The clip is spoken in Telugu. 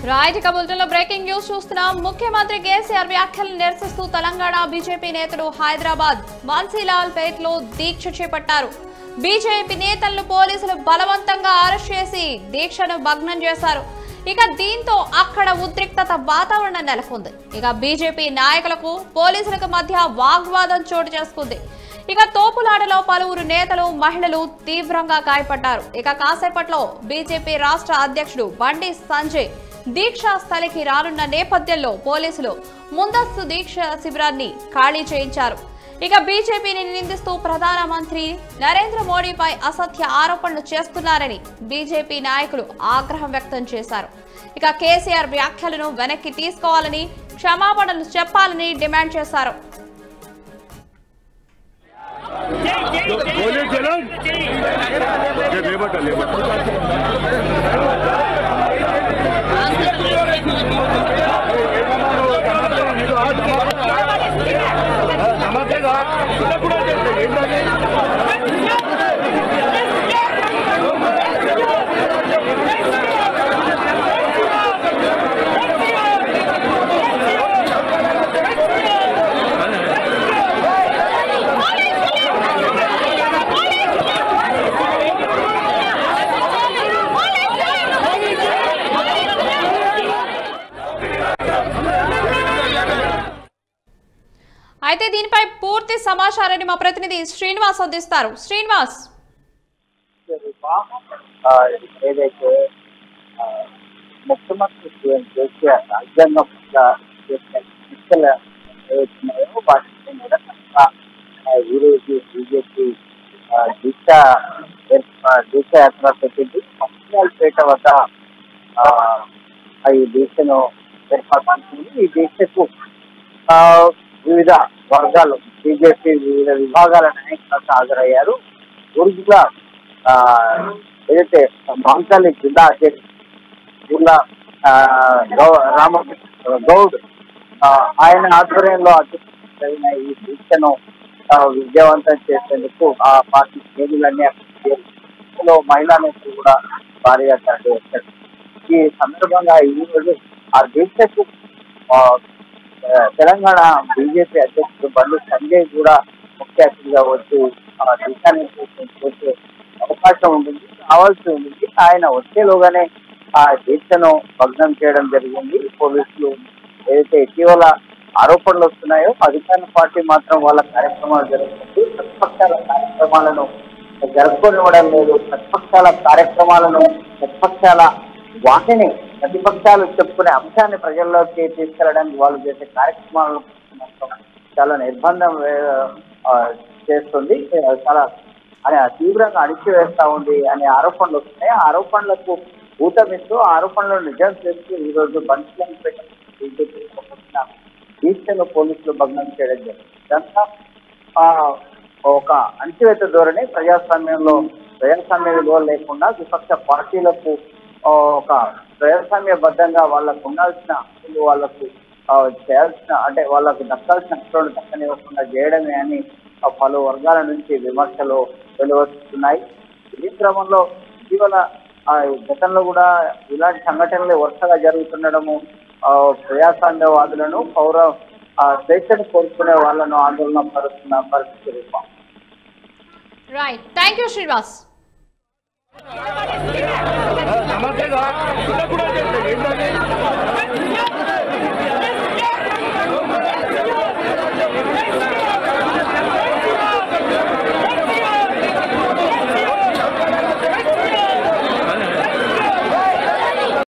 రైట్ ఇక బులెటిన్లో బ్రేకింగ్ న్యూస్ చూస్తున్నాం ముఖ్యమంత్రి కేసీఆర్ వ్యాఖ్యలను నిరసిస్తూ తెలంగాణ బీజేపీ నేతలు హైదరాబాద్ మాన్సీలాల్ పేట్లో దీక్ష చేపట్టారు బీజేపీ నేతలను పోలీసులు బలవంతంగా అరెస్ట్ చేసి దీక్షను భగ్నం చేశారు ఇక దీంతో అక్కడ ఉద్రిక్తత వాతావరణం నెలకొంది ఇక బీజేపీ నాయకులకు పోలీసులకు మధ్య వాగ్వాదం చోటు చేసుకుంది ఇక తోపులాటలో పలువురు నేతలు మహిళలు తీవ్రంగా గాయపడ్డారు ఇక కాసేపట్లో బీజేపీ రాష్ట్ర అధ్యక్షుడు బండి సంజయ్ దీక్షా స్థలికి రానున్న నేపథ్యంలో పోలీసులు ముందస్తు దీక్ష శిబిరాన్ని ఖాళీ చేయించారు ఇక బీజేపీని నిందిస్తూ ప్రధానమంత్రి నరేంద్ర మోడీపై అసత్య ఆరోపణలు చేస్తున్నారని బీజేపీ నాయకులు ఆగ్రహం వ్యక్తం చేశారు ఇక కేసీఆర్ వ్యాఖ్యలను వెనక్కి తీసుకోవాలని క్షమాపణలు చెప్పాలని డిమాండ్ చేశారు बोले चलो ये लेबट है लेबट నమస్తేగా కూడా చేస్తే ఏంటది అయితే దీనిపై పూర్తి సమాచారాన్ని మా ప్రతినిధి శ్రీనివాస్ అందిస్తారు శ్రీనివాస్ ఆ, ఏదైతే ఆ, ముఖ్యమంత్రి సీఎం కేసీఆర్ రాజ్యాంగం పట్ల చేసిన చర్చలు ఏవైతున్నాయో వాటిని నిరసనగా ఆ, ఈరోజు బీజేపీ ఆ, దీక్ష ఏర్ప- ఆ, దీక్ష యాత్ర పెట్టింది పేట వద్ద ఆ, ఆ ఈ దీక్షను ఏర్పాటు చేసింది ఈ దీక్షకు ఆ, వివిధ వర్గాలు బీజేపీ వివిధ విభాగాల నాయకులు హాజరయ్యారు గురుజుగా ఆ, ఏదైతే మాంకాలి జిల్లా అధ్యక్షుడు జిల్లా ఆ, గౌ- రామకృష్ణ గౌడ్ ఆ, ఆయన ఆధ్వర్యంలో అధ్యక్షుడు జరిగిన ఈ దీక్షను ఆ, విజయవంతం చేసేందుకు ఆ పార్టీ శ్రేణులన్నీ అక్కడికి చేరి ఇందులో మహిళా నేతలు కూడా భారీగా తరలి వచ్చారు ఈ సందర్భంగా ఈ రోజు ఆ దీక్షకు ఆ, ఆ, తెలంగాణ బీజేపీ అధ్యక్షుడు బండి సంజయ్ కూడా ముఖ్య అతిథిగా వచ్చి ఆ దిశానిర్దేశం చేసే అవకాశం ఉంటుంది కావాల్సి ఉంటుంది ఆయన వచ్చేలోగానే ఆ దీక్షను భగ్నం చేయడం జరిగింది పోలీసులు ఏదైతే ఇటీవల ఆరోపణలు వస్తున్నాయో అధికార పార్టీ మాత్రం వాళ్ళ కార్యక్రమాలు జరుగుతుంది ప్రతిపక్షాల కార్యక్రమాలను జరుపుకోనివ్వడం లేదు ప్రతిపక్షాల కార్యక్రమాలను ప్రతిపక్షాల వాటిని ప్రతిపక్షాలు చెప్పుకునే అంశాన్ని ప్రజల్లోకి తీసుకెళ్ళడానికి వాళ్ళు చేసే కార్యక్రమాలను మాత్రం చాలా నిర్బంధం వే- ఆ, చేస్తుంది ఆ, చాలా అని తీవ్రంగా అణిచివేస్తా ఉంది అనే ఆరోపణలు వస్తున్నాయి ఆ ఆరోపణలకు ఊతమిస్తూ ఆ ఆరోపణలను నిజం చేస్తూ ఈ రోజు బంచులను బీజేపీ సంబంధించిన దీక్షను పోలీసులు భగ్నం చేయడం జరిగింది ఇదంతా ఆ, ఒక అణచివేత ధోరణి ప్రజాస్వామ్యంలో ప్రజాస్వామ్య విలువలు లేకుండా విపక్ష పార్టీలకు ఆ, ఒక ప్రజాస్వామ్యబద్ధంగా వాళ్ళకు ఉండాల్సిన హక్కులు వాళ్ళకు ఆ, చేయాల్సిన అంటే వాళ్ళకు దక్కాల్సిన హక్కులను దక్కనివ్వకుండా చేయడమే అని ఆ, పలు వర్గాల నుంచి విమర్శలు వెలువస్తున్నాయి ఈ క్రమంలో ఇటీవల ఆ, గతంలో కూడా ఇలాంటి సంఘటనలు వరుసగా జరుగుతుండడము ఆ, ప్రజాస్వామ్యవాదులను పౌర ఆ, స్వేచ్ఛను కోరుకునే వాళ్ళను ఆందోళన పరుస్తున్న పరిస్థితి రూపం రైట్ థ్యాంక్ యూ శ్రీనివాస్ నమస్తేగా కూడా చేస్తే ఏంటది